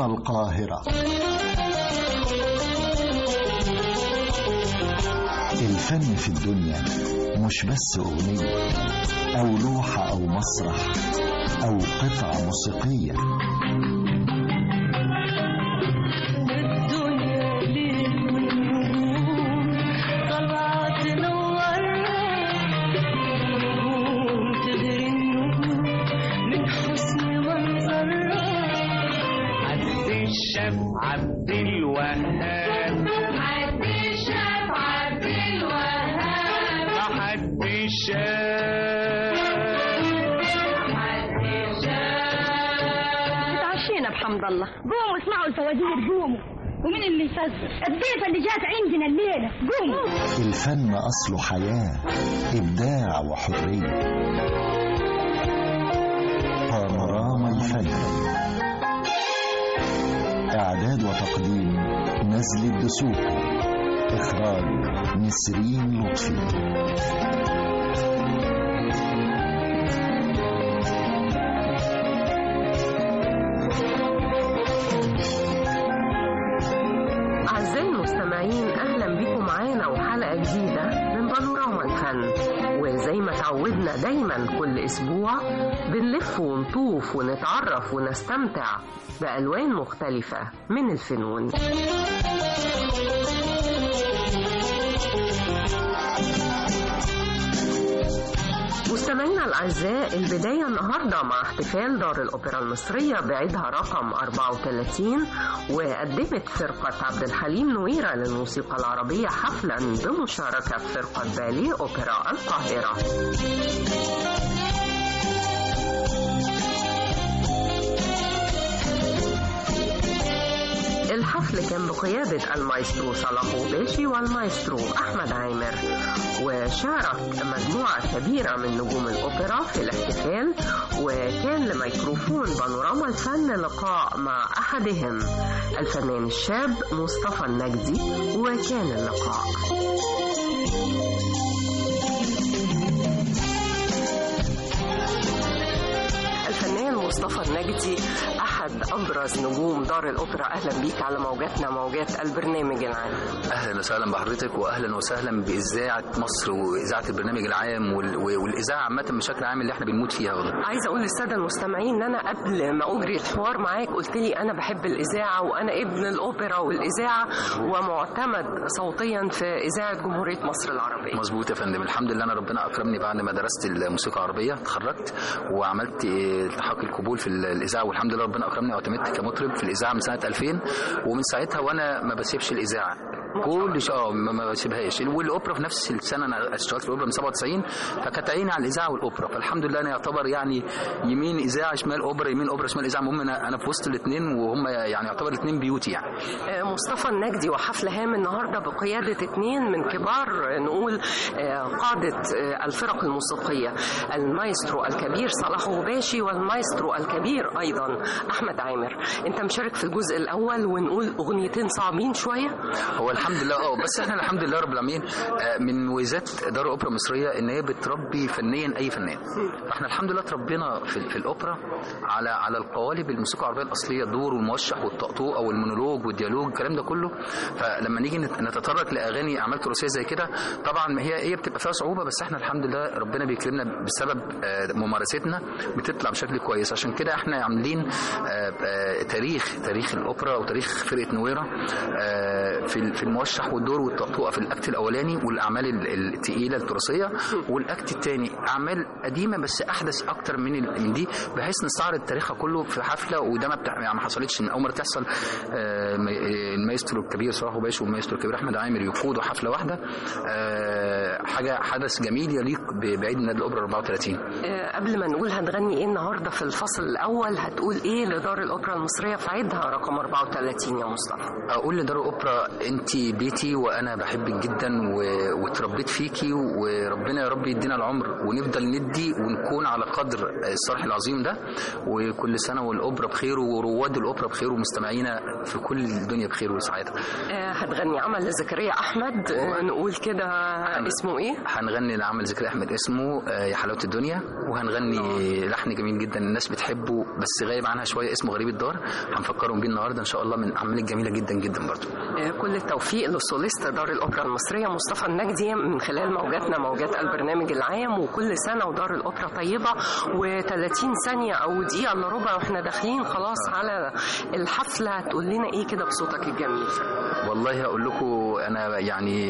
بانوراما القاهرة الفن في الدنيا مش بس أغنية أو لوحة أو مسرح أو قطعة موسيقية الدنيا ليل ونجوم طلعت تنورنا نجوم تغري النجوم من حسن منظرها عبد الشاف عبد الوهاب عبد الشاف عبد الوهاب عبد الشاف عبد الشاف اتعشينا بحمد الله قوموا اسمعوا الفوازير قوموا ومين اللي يفزر الضيفة اللي جات عندنا الليلة قوموا الفن أصله حياة إبداع وحرية بانوراما الفن إعداد وتقديم نزل الدسوقي إخراج نسرين لطفي أعزائي المستمعين أهلا بكم معانا وحلقة جديدة من بانوراما الفن وزي ما تعودنا دايما كل أسبوع بنلف ونطوف ونتعرف ونستمتع بألوان مختلفة من الفنون مستمعينا الأعزاء البداية النهاردة مع احتفال دار الأوبرا المصرية بعيدها رقم 34 وقدمت فرقة عبد الحليم نويرة للموسيقى العربية حفلا بمشاركة فرقة باليه أوبرا القاهرة الحفل كان بقيادة المايسترو صلاح باشي والمايسترو أحمد عامر وشارك مجموعة كبيرة من نجوم الأوبرا في الاحتفال وكان لميكروفون بانوراما الفن لقاء مع أحدهم الفنان الشاب مصطفى النجدي وكان اللقاء الفنان مصطفى النجدي أحد أبرز نجوم دار الأوبرا أهلا بيك على موجاتنا موجات البرنامج العام اهلا وسهلا بحضرتك واهلا وسهلا باذاعه مصر واذاعه البرنامج العام وال- والاذاعه عامه بشكل عام اللي احنا بنموت فيها والله عايزه اقول للساده المستمعين ان انا قبل ما اجري الحوار معاك قلت لي انا بحب الاذاعه وانا ابن الاوبرا والاذاعه ومعتمد صوتيا في اذاعه جمهوريه مصر العربيه مظبوط يا فندم الحمد لله انا ربنا اكرمني بعد ما درست الموسيقى العربيه اتخرجت وعملت آه، التحاق القبول في الاذاعه والحمد لله ربنا اكرمني واعتمدت كمطرب في الاذاعه من سنه 2000 ومن ساعتها وانا ما بسيبش الاذاعه كل شيء اه ما ما بسيبهاش والاوبرا في نفس السنه انا اشتغلت في الاوبرا من 97 فكانت عيني على الاذاعه والاوبرا فالحمد لله انا يعتبر يعني يمين اذاعه شمال اوبرا يمين اوبرا شمال اذاعه المهم انا انا في وسط الاثنين وهم يعني يعتبر الاثنين بيوتي يعني آه، مصطفى النجدي وحفل هام النهارده بقياده اثنين من كبار آه، نقول آه، قاده آه، الفرق الموسيقيه المايسترو الكبير صلاح غباشي والمايسترو الكبير ايضا احمد عامر انت مشارك في الجزء الاول ونقول اغنيتين صعبين شويه هو الحمد لله اه بس احنا الحمد لله رب العالمين آه، من مميزات دار الاوبرا المصريه ان هي بتربي فنيا اي فنان فاحنا الحمد لله اتربينا في, في الاوبرا على على القوالب الموسيقى العربيه الاصليه الدور والموشح والطقطوقه والمونولوج والديالوج الكلام ده كله فلما نيجي نت- نتطرق لاغاني اعمال تراثيه زي كده طبعا هي هي بتبقى فيها صعوبه بس احنا الحمد لله ربنا بيكرمنا بسبب آه، ممارستنا بتطلع بشكل كويس عشان كده احنا عاملين آه، آه، تاريخ تاريخ الاوبرا وتاريخ فرقه نويره آه، في ال- في الموشح والدور والطقطوقه في الاكت الاولاني والاعمال ال- التقيله التراثيه والاكت الثاني اعمال قديمه بس احدث اكتر من ال- من دي بحيث نستعرض تاريخها كله في حفله وده ما بتاع يعني ما حصلتش ان اول مره تحصل آه، م- آه، المايسترو الكبير صلاح وباش والمايسترو الكبير احمد عامر يقودوا حفله واحده آه، حاجه حدث جميل يليق ب- بعيد نادي الاوبرا 34 آه، قبل ما نقول هتغني ايه النهارده في الفصل الاول هتقول ايه لدار الاوبرا المصريه في عيدها رقم 34 يا مصطفى اقول لدار الاوبرا انت دي بيتي وانا بحبك جدا و- واتربيت فيكي وربنا يا رب يدينا العمر ونفضل ندي ونكون على قدر الصرح العظيم ده وكل سنه والاوبرا بخير ورواد الاوبرا بخير ومستمعينا في كل الدنيا بخير وسعاده آه، هتغني عمل لزكريا احمد آه، نقول كده اسمه ايه هنغني لعمل ذكري احمد اسمه آه، يا حلاوه الدنيا وهنغني لحن جميل جدا الناس بتحبه بس غايب عنها شويه اسمه غريب الدار هنفكرهم بيه النهارده ان شاء الله من الاعمال الجميله جدا جدا برضو آه، كل التوفيق للسوليست دار الأوبرا المصرية مصطفى النجدي من خلال موجاتنا موجات البرنامج العام وكل سنة ودار الأوبرا طيبة و30 ثانية أو دقيقة إلا ربع وإحنا داخلين خلاص على الحفلة تقول لنا إيه كده بصوتك الجميل والله هقول لكم انا يعني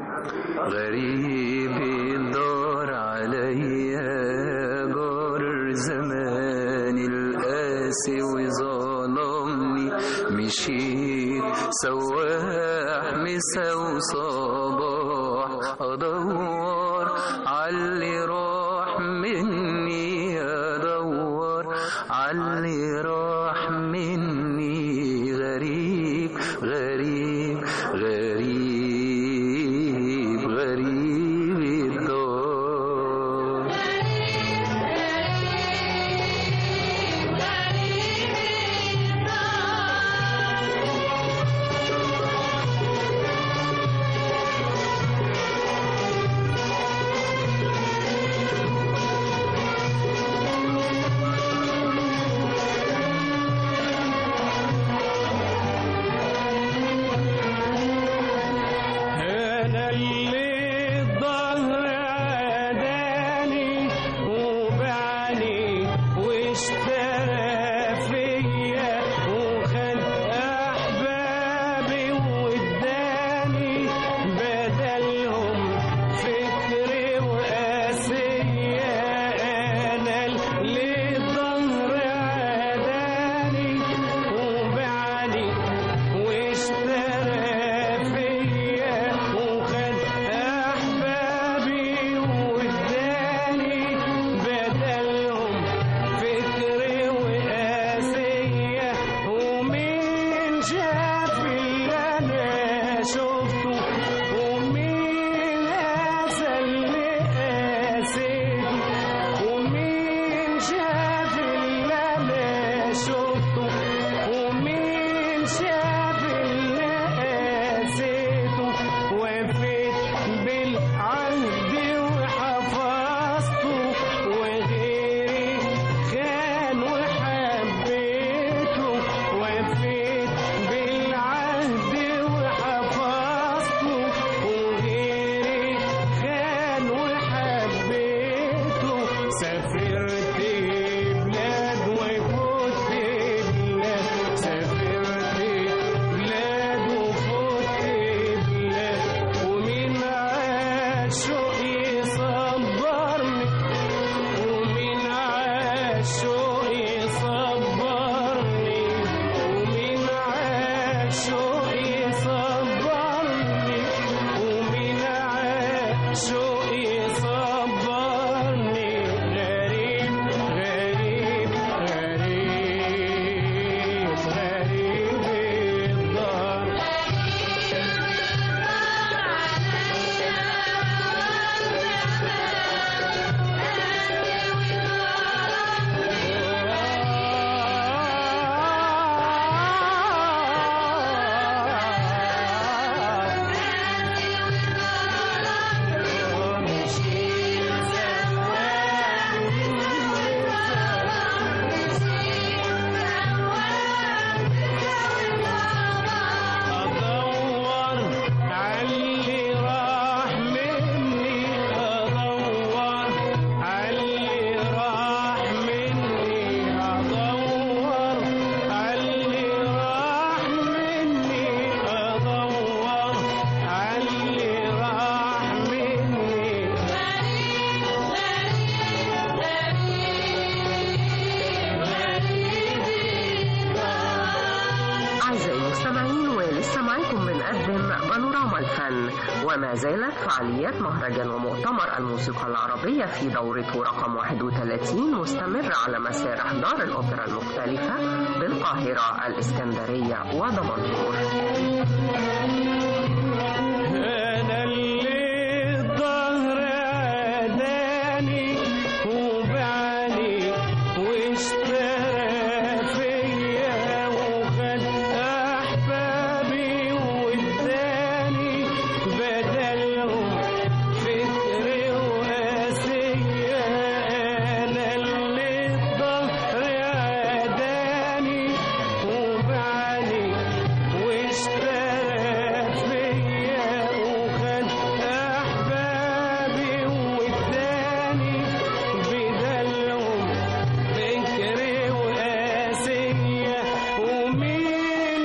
غريب الدار عليا جار زمان القاسي وظلمني مشيت سواح مسا وصباح ادور عاللي راح مني ادور عاللي راح مني غريب غريب غريب غريب الدار انا اللي الظهر عداني وبعني واشترى فيا وخد احبابي واداني بدلهم فكري وقاسية انا اللي الظهر عداني وبعني واشترى فيا وخد احبابي واداني بدلهم فكري وقاسية ومين شاف اللي انا شفته ومين قاسى اللي قاسيته ومين شاف اللي انا شفته ومين شاف اللي قاسيته وفيت بالعهد وحفظته وغيري خان وحبيته وفيت بالعهد وحفظته وغيري خان وحبيته سافرت بلاد وفوت بلاد سافرت بلاد وفوت بلاد ومين عاشق يصبرني ومين عاشق يصبرني ومين عاشق يصبرني ومين عاشق يصبرني غريب غريب غريب غريب الدار أدور عاللي راح مني أدور عاللي راح مني أدور عاللي راح مني أدور عاللي راح مني أعزائي المستمعين ولسه معاكم بنقدم بانوراما الفن وما زالت فعاليات مهرجان ومؤتمر الموسيقى العربية في دورته رقم 31 مستمرة على مسارح دار الأوبرا المختلفة بالقاهرة الإسكندرية ودمنهور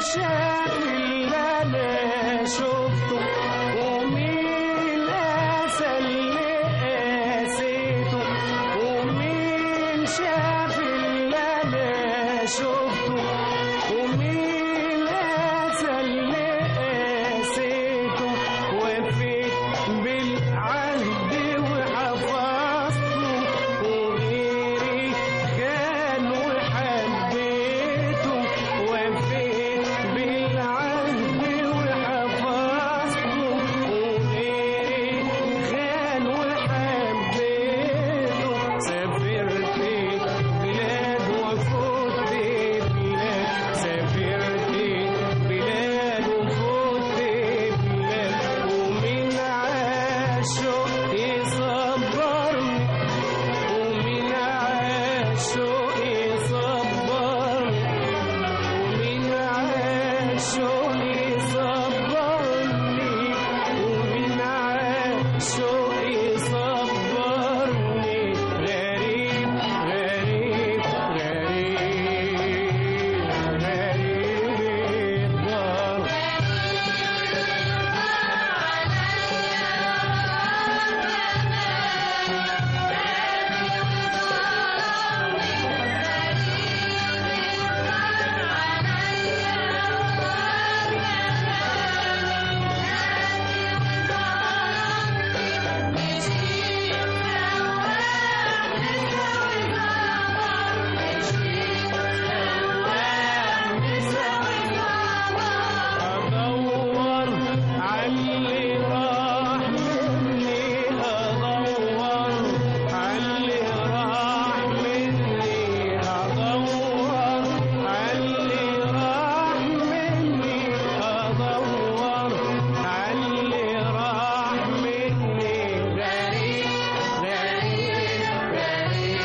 شاف اللي انا شفته ومين قاسى اللي قاسيته ومين شاف اللي انا شفته ومين قاسى اللي قاسيته وفيت بالعهد وحفظته وغيري كان وحبيته وفيت بالعهد وحفظته وغيري كان وحبيته سافرت بلاد وفوت بلاد سافرت بلاد وفوت بلاد ومن عاشق يصبرني ومن عاشق يصبرني ومن عاشق يصبرني ومن عاشق يصبرني غريب غريب غريب غريب الدار أدور عاللي راح مني أدور عاللي راح مني أدور عاللي راح مني أدور عاللي راح مني غريب غريب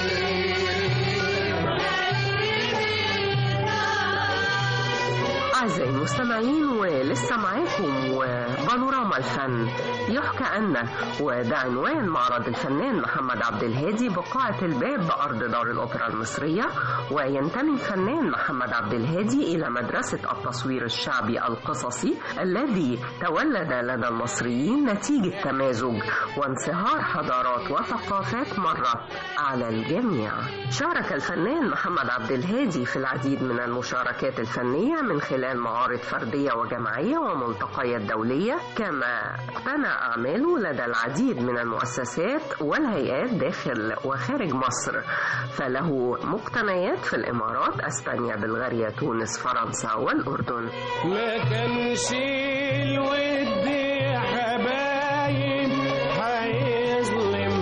أعزائي المستمعين ولسه معاكم وبانوراما الفن يحكى أن وده عنوان معرض الفنان محمد عبد الهادي بقاعة الباب بأرض دار الأوبرا المصرية وينتمي الفنان محمد عبد الهادي إلى مدرسة التصوير الشعبي القصصي الذي تولد لدى المصريين نتيجة تمازج وانصهار حضارات وثقافات مرت على الجميع شارك الفنان محمد عبد الهادي في العديد من المشاركات الفنية من خلال معارض فردية وجماعية وملتقيات دولية كما اقتنى أعماله لدى العديد من المؤسسات والهيئات داخل وخارج مصر فله مقتنيات في الإمارات أسبانيا بلغاريا تونس فرنسا والأردن ما كانش الود يا حبايب هيظلم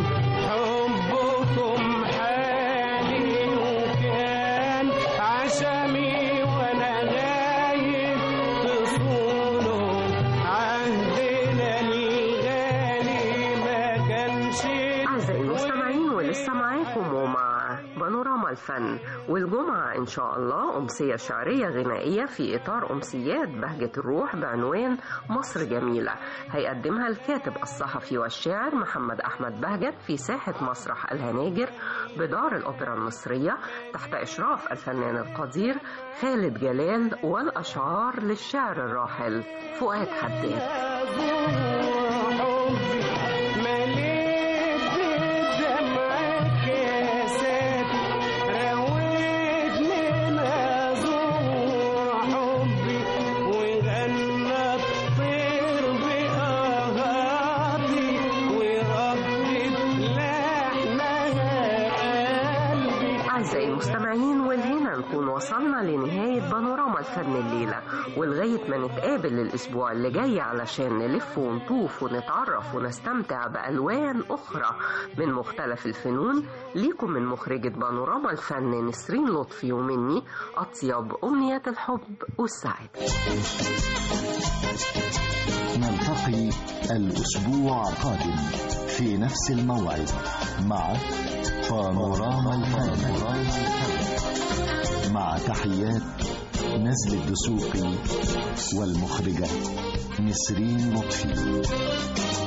حبكم حالي وكان عشمي وانا غايب تصونوا عهدنا الغالي ما كانش أعزائي المستمعين ولسه معاكم ومع بانوراما الفن والجمعة إن شاء الله أمسية شعرية غنائية في إطار أمسيات بهجة الروح بعنوان مصر جميلة هيقدمها الكاتب الصحفي والشاعر محمد أحمد بهجت في ساحة مسرح الهناجر بدار الأوبرا المصرية تحت إشراف الفنان القدير خالد جلال والأشعار للشاعر الراحل فؤاد حداد أعزائي المستمعين والهنا نكون وصلنا لنهاية بانوراما الفن الليلة ولغاية ما نتقابل الأسبوع اللي جاي علشان نلف ونطوف ونتعرف ونستمتع بألوان أخرى من مختلف الفنون ليكم من مخرجة بانوراما الفن نسرين لطفي ومني أطيب أمنيات الحب والسعادة نلتقي الأسبوع القادم في نفس الموعد مع بانوراما الفن مع تحيات نزل الدسوقي والمخرجة نسرين لطفي